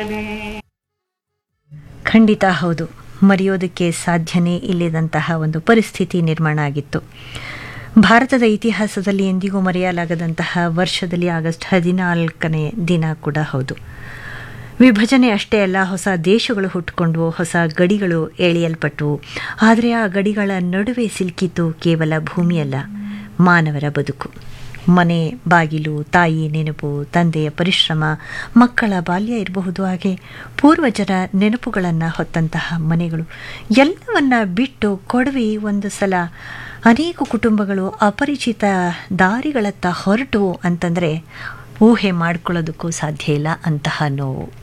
ಖಂಡಿತ ಹೌದು ಮರೆಯೋದಕ್ಕೆ ಸಾಧ್ಯನೇ ಇಲ್ಲದಂತಹ ಒಂದು ಪರಿಸ್ಥಿತಿ ನಿರ್ಮಾಣ ಆಗಿತ್ತು ಭಾರತದ ಇತಿಹಾಸದಲ್ಲಿ ಎಂದಿಗೂ ಮರೆಯಲಾಗದಂತಹ ವರ್ಷದಲ್ಲಿ ಆಗಸ್ಟ್ ಹದಿನಾಲ್ಕನೇ ದಿನ ಕೂಡ ಹೌದು ವಿಭಜನೆ ಅಷ್ಟೇ ಅಲ್ಲ ಹೊಸ ದೇಶಗಳು ಹುಟ್ಟುಕೊಂಡ್ವು ಹೊಸ ಗಡಿಗಳು ಎಳೆಯಲ್ಪಟ್ಟವು ಆದರೆ ಆ ಗಡಿಗಳ ನಡುವೆ ಸಿಲುಕಿತು ಕೇವಲ ಭೂಮಿಯಲ್ಲ ಮಾನವರ ಬದುಕು ಮನೆ ಬಾಗಿಲು ತಾಯಿ ನೆನಪು ತಂದೆಯ ಪರಿಶ್ರಮ ಮಕ್ಕಳ ಬಾಲ್ಯ ಇರಬಹುದು ಹಾಗೆ ಪೂರ್ವಜರ ನೆನಪುಗಳನ್ನು ಹೊತ್ತಂತಹ ಮನೆಗಳು ಎಲ್ಲವನ್ನ ಬಿಟ್ಟು ಕೊಡವಿ ಒಂದು ಸಲ ಅನೇಕ ಕುಟುಂಬಗಳು ಅಪರಿಚಿತ ದಾರಿಗಳತ್ತ ಹೊರಟು ಅಂತಂದರೆ ಊಹೆ ಮಾಡ್ಕೊಳ್ಳೋದಕ್ಕೂ ಸಾಧ್ಯ ಇಲ್ಲ ಅಂತಹ ನೋವು